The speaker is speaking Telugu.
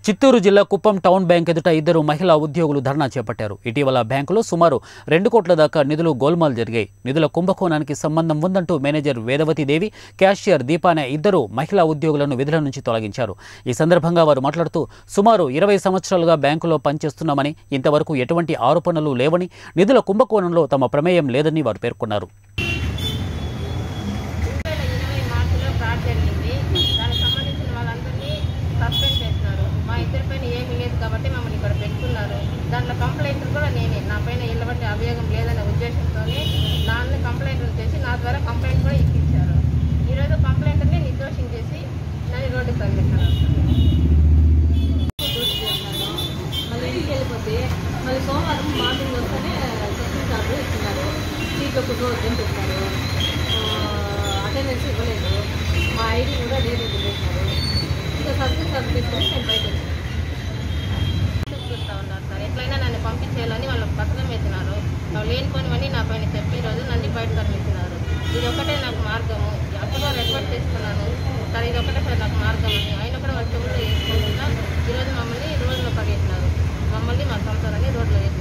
చిత్తూరు జిల్లా కుప్పం టౌన్ బ్యాంక్ ఎదుట ఇద్దరు మహిళా ఉద్యోగులు ధర్నా చేపట్టారు ఇటీవల బ్యాంకులో సుమారు రెండు కోట్ల దాకా నిధులు గోల్మాల్ జరిగాయి నిధుల కుంభకోణానికి సంబంధం ఉందంటూ మేనేజర్ వేదవతి దేవి క్యాషియర్ దీప అనే ఇద్దరు మహిళా ఉద్యోగులను విధుల నుంచి తొలగించారు ఈ సందర్భంగా వారు మాట్లాడుతూ సుమారు ఇరవై సంవత్సరాలుగా బ్యాంకులో పనిచేస్తున్నామని ఇంతవరకు ఎటువంటి ఆరోపణలు లేవని నిధుల కుంభకోణంలో తమ ప్రమేయం లేదని వారు పేర్కొన్నారు ఇరవై మార్చిలో ఫ్రాడ్ జరిగింది దానికి సంబంధించిన వాళ్ళందరినీ సస్పెండ్ చేస్తున్నారు మా ఇద్దరి పైన ఏమీ లేదు కాబట్టి మమ్మల్ని ఇక్కడ పెట్టుకున్నారు దాంట్లో కంప్లైంట్లు కూడా నేనే నా పైన ఇళ్ళ బట్టి అభియోగం లేదనే ఉద్దేశంతోనే నాన్న కంప్లైంట్లు చేసి నా ద్వారా కంప్లైంట్ కూడా ఇప్పించారు ఈరోజు కంప్లైంట్ని నిర్దోషం చేసి నన్ను రోడ్డుకి తగిలించారు మళ్ళీ ఇంటికి వెళ్ళిపోతే మళ్ళీ సోమవారం మార్నింగ్ వస్తేనే సెకండ్ కార్డు ఇస్తున్నారు సీట్లో కూర్చోవద్దని చెప్పారు అటెండెన్స్ ఇవ్వలేదు మా ఐడి కూడా లేదు చేసినారు ఇంకా సర్వీస్ సర్వీస్ నేను బయట వచ్చాను చూస్తూ ఉన్నారు సార్ ఎట్లయినా నన్ను పంపించేయాలని వాళ్ళు పథకం ఎత్తినారు వాళ్ళు లేనిపోనివన్నీ నా పైన చెప్పి ఈరోజు నన్ను బయట తరలించినారు ఇది ఒకటే నాకు మార్గము అప్పుడు రిక్వెస్ట్ చేసుకున్నాను సార్ ఇది ఒకటే సార్ నాకు మార్గం అని ఆయన కూడా వాళ్ళ చెవుల్లో వేసుకోకుండా ఈరోజు మమ్మల్ని రోడ్లో పడేసినారు మమ్మల్ని మా సంసారాన్ని రోడ్లో వేసినారు